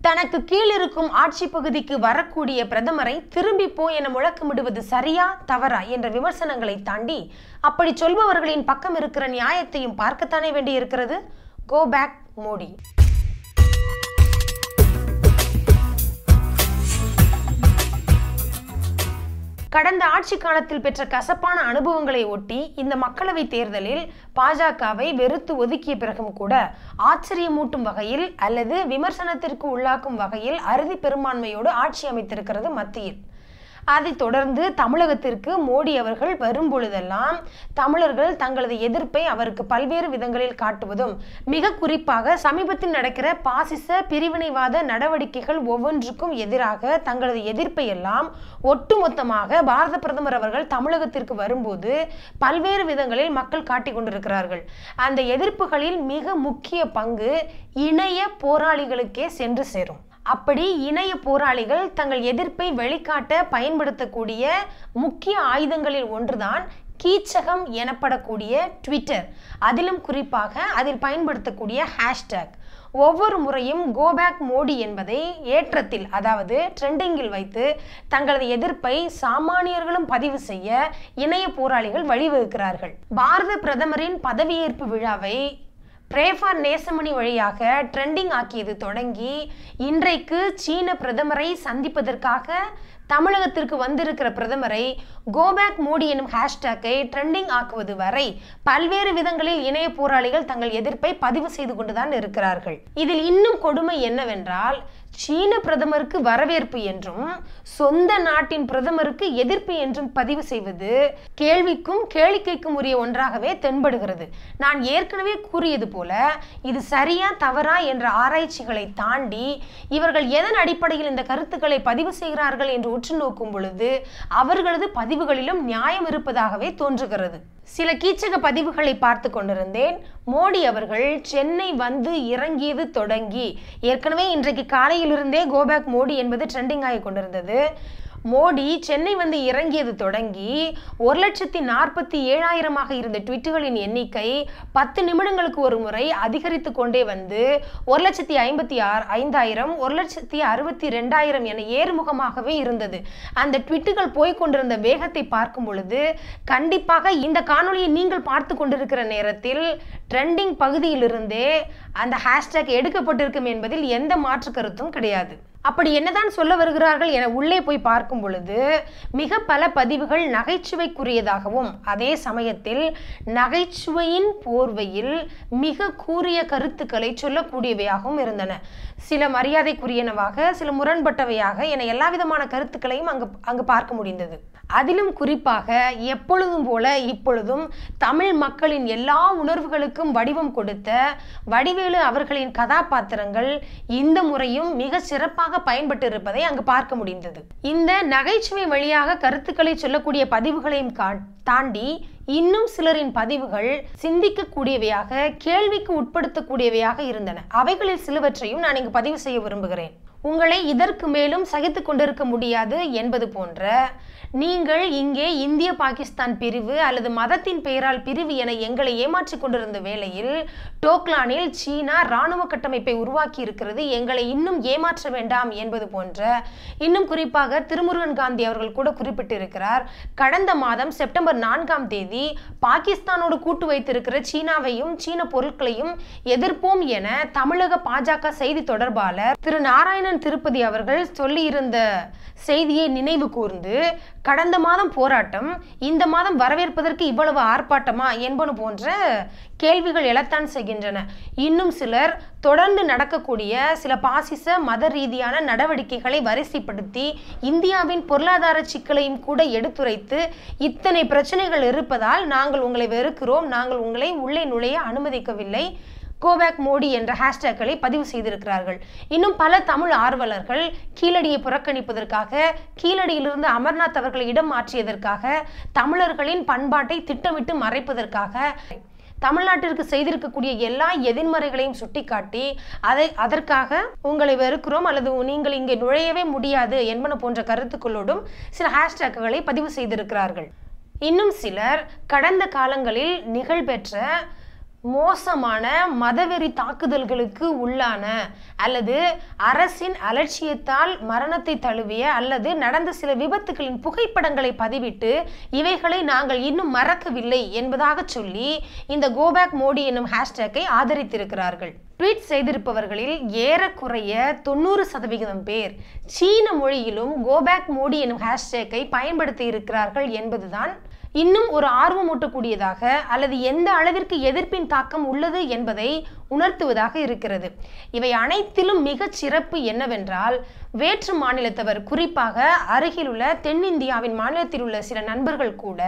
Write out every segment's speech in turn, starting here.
தனக்கு கீழ் இருக்கும் ஆட்சி பகுதிக்கு வரக்கூடிய பிரதமரை திரும்பி போ என முழக்கமிடுவது சரியா தவறா என்ற விமர்சனங்களை தாண்டி அப்படி சொல்பவர்களின் பக்கம் இருக்கிற நியாயத்தையும் பார்க்கத்தானே வேண்டி இருக்கிறது கோ பேக் மோடி கடந்த ஆட்சி காலத்தில் பெற்ற கசப்பான அனுபவங்களை ஒட்டி இந்த மக்களவை தேர்தலில் பாஜகவை வெறுத்து ஒதுக்கிய பிறகும் கூட ஆச்சரியமூட்டும் வகையில் அல்லது விமர்சனத்திற்கு உள்ளாக்கும் வகையில் அறுதி பெரும்பான்மையோடு ஆட்சி அமைத்திருக்கிறது மத்தியில் அதைத் தொடர்ந்து தமிழகத்திற்கு மோடி அவர்கள் வரும் பொழுதெல்லாம் தமிழர்கள் தங்களது எதிர்ப்பை அவருக்கு பல்வேறு விதங்களில் காட்டுவதும் மிக குறிப்பாக சமீபத்தில் நடக்கிற பாசிச பிரிவினைவாத நடவடிக்கைகள் ஒவ்வொன்றுக்கும் எதிராக தங்களது எதிர்ப்பை எல்லாம் ஒட்டுமொத்தமாக பாரத பிரதமர் அவர்கள் தமிழகத்திற்கு வரும்போது பல்வேறு விதங்களில் மக்கள் காட்டிக் கொண்டிருக்கிறார்கள் அந்த எதிர்ப்புகளில் மிக முக்கிய பங்கு இணைய போராளிகளுக்கே சென்று சேரும் அப்படி இணைய போராளிகள் தங்கள் எதிர்ப்பை வெளிக்காட்ட பயன்படுத்தக்கூடிய முக்கிய ஆயுதங்களில் ஒன்றுதான் கீச்சகம் எனப்படக்கூடிய ட்விட்டர் அதிலும் குறிப்பாக அதில் பயன்படுத்தக்கூடிய ஹேஷ்டேக் ஒவ்வொரு முறையும் கோபேக் மோடி என்பதை ஏற்றத்தில் அதாவது ட்ரெண்டிங்கில் வைத்து தங்களது எதிர்ப்பை சாமானியர்களும் பதிவு செய்ய இணைய போராளிகள் வழிவகுக்கிறார்கள் பாரத பிரதமரின் பதவியேற்பு விழாவை பிரேஃபார் நேசமணி வழியாக ட்ரெண்டிங் ஆக்கியது தொடங்கி இன்றைக்கு சீன பிரதமரை சந்திப்பதற்காக தமிழகத்திற்கு வந்திருக்கிற பிரதமரை கோபேக் மோடி எனும் ஹேஷ்டேக்கை ட்ரெண்டிங் ஆக்குவது வரை பல்வேறு விதங்களில் இணைய போராளிகள் தங்கள் எதிர்ப்பை பதிவு செய்து கொண்டுதான் இருக்கிறார்கள் இதில் இன்னும் கொடுமை என்னவென்றால் சீன பிரதமருக்கு வரவேற்பு என்றும் சொந்த நாட்டின் பிரதமருக்கு எதிர்ப்பு என்றும் பதிவு செய்வது கேள்விக்கும் கேளிக்கைக்கும் உரிய ஒன்றாகவே தென்படுகிறது நான் ஏற்கனவே கூறியது போல இது சரியா தவறா என்ற ஆராய்ச்சிகளை தாண்டி இவர்கள் எதன் அடிப்படையில் இந்த கருத்துக்களை பதிவு செய்கிறார்கள் என்று உற்று நோக்கும் பொழுது அவர்களது பதிவுகளிலும் நியாயம் இருப்பதாகவே தோன்றுகிறது சில கீச்சக பதிவுகளை பார்த்து கொண்டிருந்தேன் மோடி அவர்கள் சென்னை வந்து இறங்கியது தொடங்கி ஏற்கனவே இன்றைக்கு காலையிலிருந்தே கோபேக் மோடி என்பது ட்ரெண்டிங் ஆகி கொண்டிருந்தது மோடி சென்னை வந்து இறங்கியது தொடங்கி ஒரு லட்சத்தி நாற்பத்தி ஏழாயிரமாக இருந்த ட்விட்டுகளின் எண்ணிக்கை பத்து நிமிடங்களுக்கு ஒரு முறை அதிகரித்து கொண்டே வந்து ஒரு லட்சத்தி ஐம்பத்தி ஆறு ஐந்தாயிரம் ஒரு லட்சத்தி அறுபத்தி ரெண்டாயிரம் என ஏறுமுகமாகவே இருந்தது அந்த ட்விட்டுகள் போய் கொண்டிருந்த வேகத்தை பார்க்கும் பொழுது கண்டிப்பாக இந்த காணொலியை நீங்கள் பார்த்து கொண்டிருக்கிற நேரத்தில் ட்ரெண்டிங் பகுதியிலிருந்தே அந்த ஹேஷ்டேக் எடுக்கப்பட்டிருக்கும் என்பதில் எந்த மாற்று கருத்தும் கிடையாது அப்படி என்னதான் சொல்ல வருகிறார்கள் என உள்ளே போய் பார்க்கும் பொழுது மிக பல பதிவுகள் நகைச்சுவைக்குரியதாகவும் அதே சமயத்தில் நகைச்சுவையின் போர்வையில் மிக கூறிய கருத்துக்களை சொல்லக்கூடியவையாகவும் இருந்தன சில மரியாதைக்குரியனவாக சில முரண்பட்டவையாக என எல்லா விதமான கருத்துக்களையும் அங்கு அங்கு பார்க்க முடிந்தது அதிலும் குறிப்பாக எப்பொழுதும் போல இப்பொழுதும் தமிழ் மக்களின் எல்லா உணர்வுகளுக்கும் வடிவம் கொடுத்த வடிவேலு அவர்களின் கதாபாத்திரங்கள் இந்த முறையும் மிக சிறப்பாக பயன்பட்டு இருப்பதை அங்கு பார்க்க முடிந்தது இந்த நகைச்சுவை வழியாக கருத்துக்களை சொல்லக்கூடிய பதிவுகளையும் தாண்டி இன்னும் சிலரின் பதிவுகள் சிந்திக்கக்கூடியவையாக கேள்விக்கு உட்படுத்தக்கூடியவையாக இருந்தன அவைகளில் சிலவற்றையும் நான் இங்கு பதிவு செய்ய விரும்புகிறேன் உங்களை இதற்கு மேலும் சகித்து கொண்டிருக்க முடியாது என்பது போன்ற நீங்கள் இங்கே இந்திய பாகிஸ்தான் பிரிவு அல்லது மதத்தின் பெயரால் பிரிவு என எங்களை ஏமாற்றிக் கொண்டிருந்த வேளையில் டோக்லானில் சீனா இராணுவ கட்டமைப்பை உருவாக்கி இருக்கிறது எங்களை இன்னும் ஏமாற்ற வேண்டாம் என்பது போன்ற இன்னும் குறிப்பாக திருமுருகன் காந்தி அவர்கள் கூட குறிப்பிட்டிருக்கிறார் கடந்த மாதம் செப்டம்பர் நான்காம் தேதி பாகிஸ்தானோடு கூட்டு வைத்திருக்கிற சீனாவையும் சீன பொருட்களையும் எதிர்ப்போம் என தமிழக பாஜக செய்தி தொடர்பாளர் திரு நாராயணன் திருப்பதி அவர்கள் சொல்லியிருந்த செய்தியை நினைவு கூர்ந்து கடந்த மாதம் போராட்டம் இந்த மாதம் வரவேற்பதற்கு இவ்வளவு ஆர்ப்பாட்டமா என்பது போன்ற கேள்விகள் எழத்தான் செய்கின்றன இன்னும் சிலர் தொடர்ந்து நடக்கக்கூடிய சில பாசிச மத ரீதியான நடவடிக்கைகளை வரிசைப்படுத்தி இந்தியாவின் பொருளாதார சிக்கலையும் கூட எடுத்துரைத்து இத்தனை பிரச்சனைகள் இருப்பதால் நாங்கள் உங்களை வெறுக்கிறோம் நாங்கள் உங்களை உள்ளே நுழைய அனுமதிக்கவில்லை கோபேக் மோடி என்ற ஹேஷ்டேக்களை பதிவு செய்திருக்கிறார்கள் இன்னும் பல தமிழ் ஆர்வலர்கள் கீழடியை புறக்கணிப்பதற்காக கீழடியிலிருந்து அமர்நாத் அவர்களை இடம் மாற்றியதற்காக தமிழர்களின் பண்பாட்டை திட்டமிட்டு மறைப்பதற்காக தமிழ்நாட்டிற்கு செய்திருக்கக்கூடிய எல்லா எதிர்மறைகளையும் சுட்டிக்காட்டி அதை அதற்காக உங்களை வெறுக்கிறோம் அல்லது நீங்கள் இங்கே நுழையவே முடியாது என்பன போன்ற கருத்துக்களோடும் சில ஹேஷ்டேக்குகளை பதிவு செய்திருக்கிறார்கள் இன்னும் சிலர் கடந்த காலங்களில் நிகழ்பெற்ற மோசமான மதவெறி தாக்குதல்களுக்கு உள்ளான அல்லது அரசின் அலட்சியத்தால் மரணத்தை தழுவிய அல்லது நடந்த சில விபத்துகளின் புகைப்படங்களை பதிவிட்டு இவைகளை நாங்கள் இன்னும் மறக்கவில்லை என்பதாக சொல்லி இந்த கோபேக் மோடி என்னும் ஹேஷ்டேக்கை ஆதரித்திருக்கிறார்கள் ட்வீட் செய்திருப்பவர்களில் ஏறக்குறைய தொண்ணூறு சதவிகிதம் பேர் சீன மொழியிலும் கோபேக் மோடி எனும் ஹேஷ்டேக்கை பயன்படுத்தி இருக்கிறார்கள் என்பதுதான் இன்னும் ஒரு ஆர்வமூட்டக்கூடியதாக அல்லது எந்த அளவிற்கு எதிர்ப்பின் தாக்கம் உள்ளது என்பதை உணர்த்துவதாக இருக்கிறது இவை அனைத்திலும் மிகச் சிறப்பு என்னவென்றால் வேற்று மாநிலத்தவர் குறிப்பாக அருகிலுள்ள தென்னிந்தியாவின் மாநிலத்தில் உள்ள சில நண்பர்கள் கூட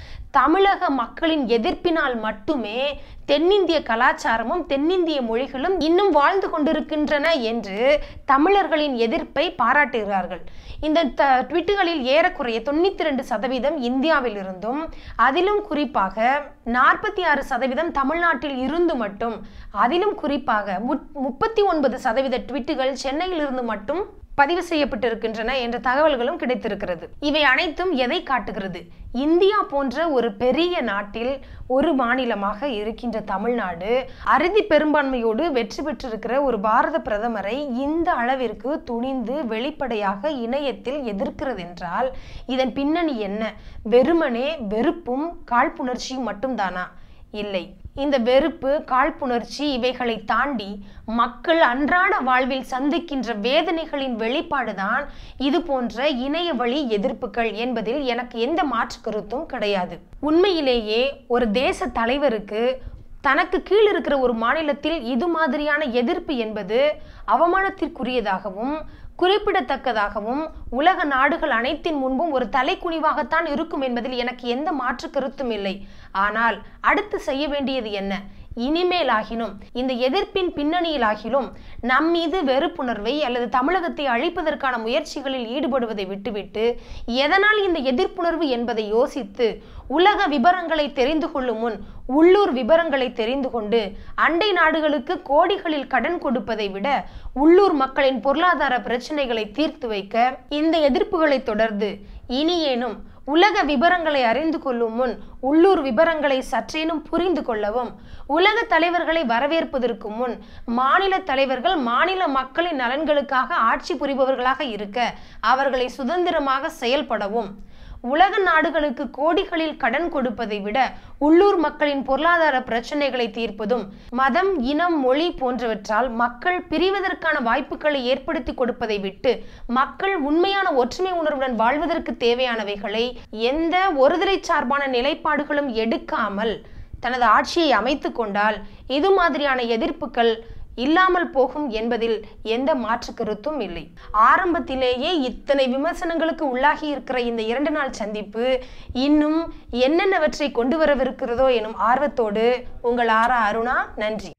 தமிழக மக்களின் எதிர்ப்பினால் மட்டுமே தென்னிந்திய கலாச்சாரமும் தென்னிந்திய மொழிகளும் இன்னும் வாழ்ந்து கொண்டிருக்கின்றன என்று தமிழர்களின் எதிர்ப்பை பாராட்டுகிறார்கள் இந்த த ட்விட்டுகளில் ஏறக்குறைய தொண்ணூத்தி ரெண்டு சதவீதம் இந்தியாவில் இருந்தும் அதிலும் குறிப்பாக நாற்பத்தி ஆறு சதவீதம் தமிழ்நாட்டில் இருந்து மட்டும் அதிலும் குறிப்பாக முப்பத்தி ஒன்பது சதவீத ட்விட்டுகள் சென்னையில் இருந்து மட்டும் பதிவு செய்யப்பட்டிருக்கின்றன என்ற தகவல்களும் கிடைத்திருக்கிறது இவை அனைத்தும் எதை காட்டுகிறது இந்தியா போன்ற ஒரு பெரிய நாட்டில் ஒரு மாநிலமாக இருக்கின்ற தமிழ்நாடு அறுதி பெரும்பான்மையோடு வெற்றி பெற்றிருக்கிற ஒரு பாரத பிரதமரை இந்த அளவிற்கு துணிந்து வெளிப்படையாக இணையத்தில் எதிர்க்கிறது என்றால் இதன் பின்னணி என்ன வெறுமனே வெறுப்பும் காழ்ப்புணர்ச்சியும் மட்டும்தானா இல்லை இந்த வெறுப்பு காழ்ப்புணர்ச்சி இவைகளை தாண்டி மக்கள் அன்றாட வாழ்வில் சந்திக்கின்ற வேதனைகளின் வெளிப்பாடுதான் இது போன்ற இணைய வழி எதிர்ப்புகள் என்பதில் எனக்கு எந்த மாற்று கருத்தும் கிடையாது உண்மையிலேயே ஒரு தேச தலைவருக்கு தனக்கு கீழ் இருக்கிற ஒரு மாநிலத்தில் இது மாதிரியான எதிர்ப்பு என்பது அவமானத்திற்குரியதாகவும் குறிப்பிடத்தக்கதாகவும் உலக நாடுகள் அனைத்தின் முன்பும் ஒரு தலைக்குனிவாகத்தான் இருக்கும் என்பதில் எனக்கு எந்த மாற்று கருத்தும் இல்லை ஆனால் அடுத்து செய்ய வேண்டியது என்ன இனிமேல் ஆகினும் இந்த எதிர்ப்பின் பின்னணியில் ஆகிலும் நம் மீது வெறுப்புணர்வை அல்லது தமிழகத்தை அழிப்பதற்கான முயற்சிகளில் ஈடுபடுவதை விட்டுவிட்டு எதனால் இந்த எதிர்ப்புணர்வு என்பதை யோசித்து உலக விபரங்களை தெரிந்து கொள்ளும் முன் உள்ளூர் விபரங்களை தெரிந்து கொண்டு அண்டை நாடுகளுக்கு கோடிகளில் கடன் கொடுப்பதை விட உள்ளூர் மக்களின் பொருளாதார பிரச்சனைகளை தீர்த்து வைக்க இந்த எதிர்ப்புகளை தொடர்ந்து இனியேனும் உலக விபரங்களை அறிந்து கொள்ளும் முன் உள்ளூர் விபரங்களை சற்றேனும் புரிந்து கொள்ளவும் உலக தலைவர்களை வரவேற்பதற்கு முன் மாநில தலைவர்கள் மாநில மக்களின் நலன்களுக்காக ஆட்சி புரிபவர்களாக இருக்க அவர்களை சுதந்திரமாக செயல்படவும் உலக நாடுகளுக்கு கோடிகளில் கடன் கொடுப்பதை விட உள்ளூர் மக்களின் பொருளாதார பிரச்சனைகளை தீர்ப்பதும் மதம் இனம் மொழி போன்றவற்றால் மக்கள் பிரிவதற்கான வாய்ப்புகளை ஏற்படுத்தி கொடுப்பதை விட்டு மக்கள் உண்மையான ஒற்றுமை உணர்வுடன் வாழ்வதற்கு தேவையானவைகளை எந்த ஒருதலை சார்பான நிலைப்பாடுகளும் எடுக்காமல் தனது ஆட்சியை அமைத்து கொண்டால் இது மாதிரியான எதிர்ப்புகள் இல்லாமல் போகும் என்பதில் எந்த மாற்று கருத்தும் இல்லை ஆரம்பத்திலேயே இத்தனை விமர்சனங்களுக்கு உள்ளாகி இருக்கிற இந்த இரண்டு நாள் சந்திப்பு இன்னும் என்னென்னவற்றை கொண்டு வரவிருக்கிறதோ எனும் ஆர்வத்தோடு உங்கள் ஆரா அருணா நன்றி